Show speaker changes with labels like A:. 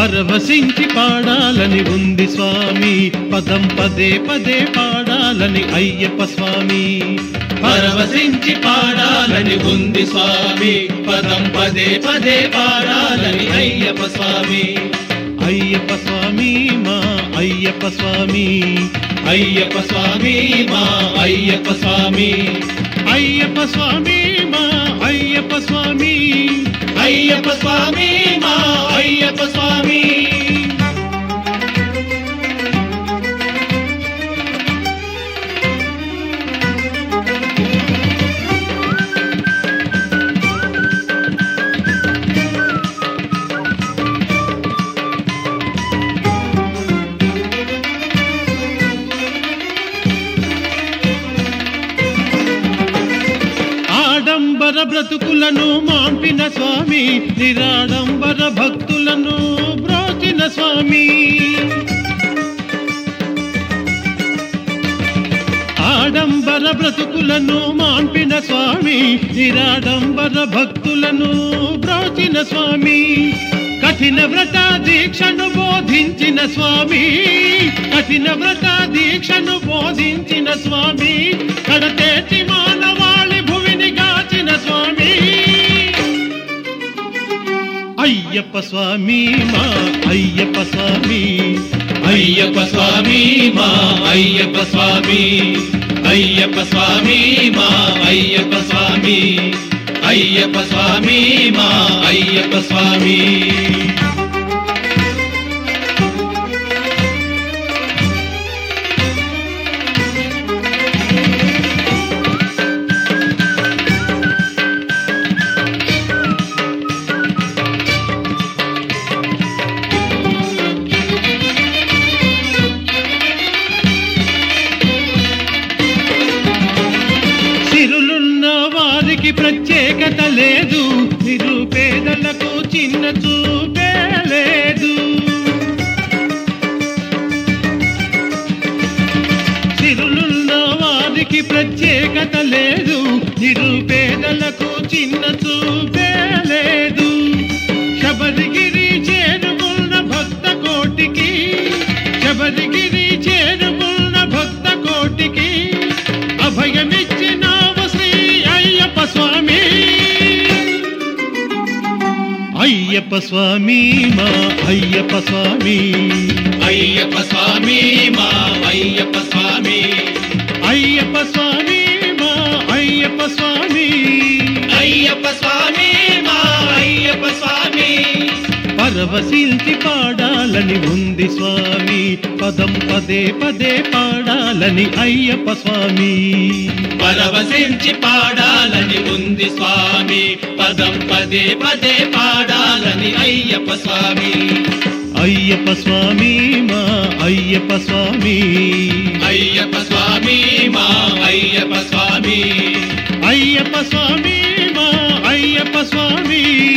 A: పరవశించి పాడాలని ఉంది స్వామి పదం పదే పదే పాడాలని అయ్యప్ప స్వామి
B: పరవశించి పాడాలని ఉంది స్వామి పదం పదే పదే పాడాలని అయ్యప్ప స్వామి
A: అయ్యప్ప స్వామి మా అయ్యప్ప స్వామి
B: అయ్యప్ప స్వామి మా అయ్యప్ప స్వామి
A: అయ్యప్ప స్వామి మా అయ్యప్ప స్వామి
B: అయ్యప్ప స్వామి మా అయ్యప్ప స్వామి
A: ఆడంబర బ్రతుకులను మాంపిన స్వామి నిరాడంబర భక్తులను బ్రోచిన స్వామి ఆడంబర బ్రతుకులను మాంపిన స్వామి నిరాడంబర భక్తులను బ్రోచిన స్వామి కఠిన వ్రత దీక్షను బోధించిన స్వామి కఠిన వ్రత దీక్షను బోధించిన స్వామి కడతేటి మానవాళి భువిని గాచిన స్వామి అయ్యప్ప స్వామి మా అయ్యప్ప స్వామి
B: అయ్యప్ప స్వామి మా అయ్యప్ప స్వామి అయ్యప్ప స్వామి మా అయ్యప్ప స్వామి అయ్యప్ప స్వామి మా అయ్యప్ప స్వామి
A: సిరులున్న వారికి ప్రత్యేకత లేదు నిరుపేదలకు చిన్న చూపే లేదు సిరులున్న వారికి ప్రత్యేకత లేదు నిరుపేదలకు చిన్న చూపే లేదు శబరిగిరి చేరుకున్న భక్త కోటికి శబరిగిరి చేరుకున్న భక్త కోటికి అభయమిచ్చినావు శ్రీ అయ్యప్ప స్వామి అయ్యప్ప స్వామి మా అయ్యప్ప స్వామి
B: అయ్యప్ప స్వామి మా అయ్యప్ప స్వామి
A: అయ్యప్ప స్వామి మా అయ్యప్ప స్వామి
B: అయ్యప్ప స్వామి మా అయ్యప్ప స్వామి
A: పరవశిల్చి పాడాలని ఉంది స్వామి పదం పదే పదే పాడాలని అయ్యప్ప స్వామి
B: పరవశించి పాడాలని ఉంది స్వామి పదం పదే పదే పాడాలని అయ్యప్ప స్వామి
A: అయ్యప్ప స్వామి మా అయ్యప్ప స్వామి
B: అయ్యప్ప స్వామి మా అయ్యప్ప స్వామి
A: అయ్యప్ప స్వామి మా అయ్యప్ప స్వామి